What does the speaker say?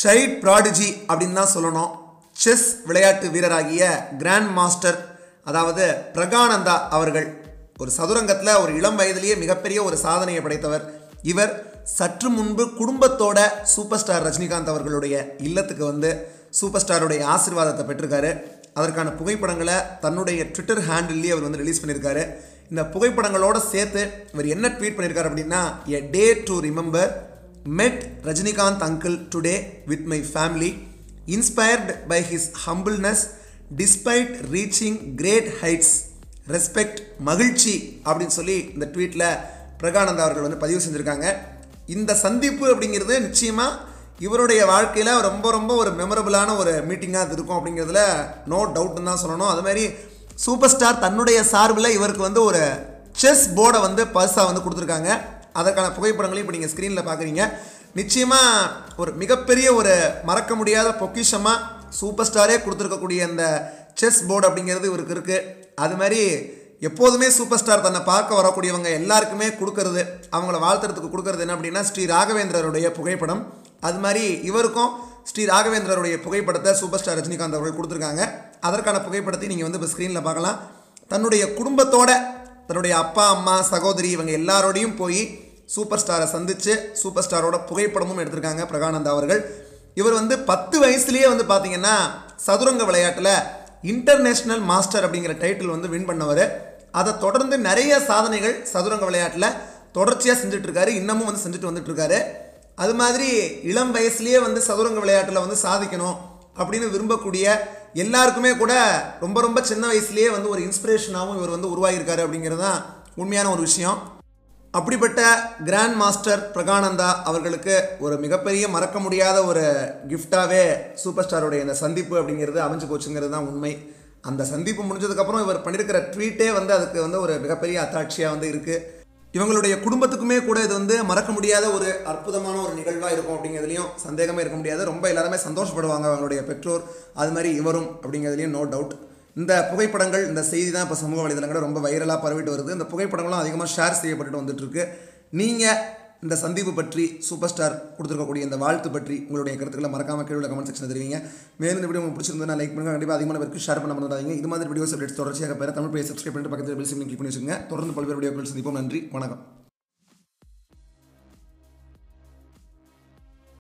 Child prodigy அப்படின்னு தான் சொல்லணும் செஸ் விளையாட்டு வீரராகிய கிராண்ட் மாஸ்டர் அதாவது பிரகானந்தா அவர்கள் ஒரு சதுரங்கத்தில் ஒரு இளம் வயதிலேயே மிகப்பெரிய ஒரு சாதனையை படைத்தவர் இவர் சற்று முன்பு குடும்பத்தோட சூப்பர் ஸ்டார் ரஜினிகாந்த் அவர்களுடைய இல்லத்துக்கு வந்து சூப்பர் ஸ்டாருடைய ஆசீர்வாதத்தை பெற்றிருக்காரு அதற்கான புகைப்படங்களை தன்னுடைய ட்விட்டர் ஹேண்டில்லேயே அவர் வந்து ரிலீஸ் பண்ணியிருக்காரு இந்த புகைப்படங்களோட சேர்த்து இவர் என்ன ட்வீட் பண்ணியிருக்காரு அப்படின்னா a day to remember met Rajinikanth uncle today with my family, inspired by his humbleness despite reaching great heights. Respect மகிழ்ச்சி அப்படின்னு சொல்லி இந்த ட்வீட்டில் பிரகானந்தா அவர்கள் வந்து பதிவு செஞ்சுருக்காங்க இந்த சந்திப்பு அப்படிங்கிறது நிச்சயமாக இவருடைய வாழ்க்கையில் ரொம்ப ரொம்ப ஒரு மெமரபிளான ஒரு மீட்டிங்காக அது இருக்கும் அப்படிங்கிறதுல நோ டவுட்னு தான் சொல்லணும் அது மாதிரி சூப்பர் ஸ்டார் தன்னுடைய சார்பில் இவருக்கு வந்து ஒரு செஸ் போர்டை வந்து பர்ஸாக வந்து கொடுத்துருக்காங்க அதற்கான புகைப்படங்களையும் இப்போ நீங்கள் ஸ்க்ரீனில் பார்க்குறீங்க நிச்சயமாக ஒரு மிகப்பெரிய ஒரு மறக்க முடியாத பொக்கிஷமாக சூப்பர் ஸ்டாரே கொடுத்துருக்கக்கூடிய அந்த செஸ் போர்டு அப்படிங்கிறது இவருக்கு இருக்குது அது மாதிரி எப்போதுமே சூப்பர் ஸ்டார் தன்னை பார்க்க வரக்கூடியவங்க எல்லாருக்குமே கொடுக்கறது அவங்கள வாழ்த்துறதுக்கு கொடுக்கறது என்ன அப்படின்னா ஸ்ரீ ராகவேந்திரருடைய புகைப்படம் அது மாதிரி இவருக்கும் ஸ்ரீ ராகவேந்திரருடைய புகைப்படத்தை சூப்பர் ஸ்டார் ரஜினிகாந்த் அவர்கள் கொடுத்துருக்காங்க அதற்கான புகைப்படத்தை நீங்கள் வந்து இப்போ ஸ்க்ரீனில் பார்க்கலாம் தன்னுடைய குடும்பத்தோட தன்னுடைய அப்பா அம்மா சகோதரி இவங்க எல்லாரோடையும் போய் சூப்பர் ஸ்டாரை சந்தித்து சூப்பர் ஸ்டாரோட புகைப்படமும் எடுத்திருக்காங்க பிரகானந்தா அவர்கள் இவர் வந்து பத்து வயசுலேயே வந்து பார்த்தீங்கன்னா சதுரங்க விளையாட்டில் இன்டர்நேஷ்னல் மாஸ்டர் அப்படிங்கிற டைட்டில் வந்து வின் பண்ணவர் அதை தொடர்ந்து நிறைய சாதனைகள் சதுரங்க விளையாட்டில் தொடர்ச்சியாக செஞ்சுட்டு இருக்காரு இன்னமும் வந்து செஞ்சுட்டு வந்துட்டு இருக்காரு அது மாதிரி இளம் வயசுலேயே வந்து சதுரங்க விளையாட்டில் வந்து சாதிக்கணும் அப்படின்னு விரும்பக்கூடிய எல்லாருக்குமே கூட ரொம்ப ரொம்ப சின்ன வயசுலேயே வந்து ஒரு இன்ஸ்பிரேஷனாகவும் இவர் வந்து உருவாகியிருக்காரு அப்படிங்கிறது தான் உண்மையான ஒரு விஷயம் அப்படிப்பட்ட கிராண்ட் மாஸ்டர் பிரகானந்தா அவர்களுக்கு ஒரு மிகப்பெரிய மறக்க முடியாத ஒரு கிஃப்டாகவே சூப்பர் ஸ்டாருடைய இந்த சந்திப்பு அப்படிங்கிறது அமைஞ்சு போச்சுங்கிறது தான் உண்மை அந்த சந்திப்பு முடிஞ்சதுக்கப்புறம் இவர் பண்ணியிருக்கிற ட்வீட்டே வந்து அதுக்கு வந்து ஒரு மிகப்பெரிய அத்தாட்சியாக வந்து இருக்குது இவங்களுடைய குடும்பத்துக்குமே கூட இது வந்து மறக்க முடியாத ஒரு அற்புதமான ஒரு நிகழ்வாக இருக்கும் அப்படிங்கிறதுலையும் சந்தேகமே இருக்க முடியாது ரொம்ப எல்லாருமே சந்தோஷப்படுவாங்க அவங்களுடைய பெற்றோர் அது மாதிரி இவரும் அப்படிங்கிறதுலையும் நோ டவுட் இந்த புகைப்படங்கள் இந்த செய்தி தான் இப்போ சமூக வலைதளங்களில் ரொம்ப வைரலாக பரவிட்டு வருது இந்த புகைப்படங்களும் அதிகமாக ஷேர் செய்யப்பட்டுட்டு வந்துட்டு இருக்கு நீங்கள் இந்த சந்திப்பு பற்றி சூப்பர் ஸ்டார் கொடுத்துருக்கக்கூடிய இந்த வாழ்த்து பற்றி உங்களுடைய கருத்துக்களை மறக்காம கீழே கமெண்ட் செக்ஷன் தெரிவிங்க மேலும் இந்த வீடியோ உங்களுக்கு பிடிச்சிருந்தா லைக் பண்ணுங்க கண்டிப்பாக அதிகமான பேருக்கு ஷேர் பண்ண மறந்துடாதீங்க இது மாதிரி வீடியோஸ் அப்டேட்ஸ் தொடர்ச்சியாக பெற தமிழ் பேர் சப்ஸ்கிரைப் பண்ணிட்டு பக்கத்தில் பெல் சிம்லிங் கிளிக் பண்ணி வச்சுங்க தொடர்ந்து பல்வேறு வீடியோக்கள் சந்திப்போம் நன்றி வணக்கம்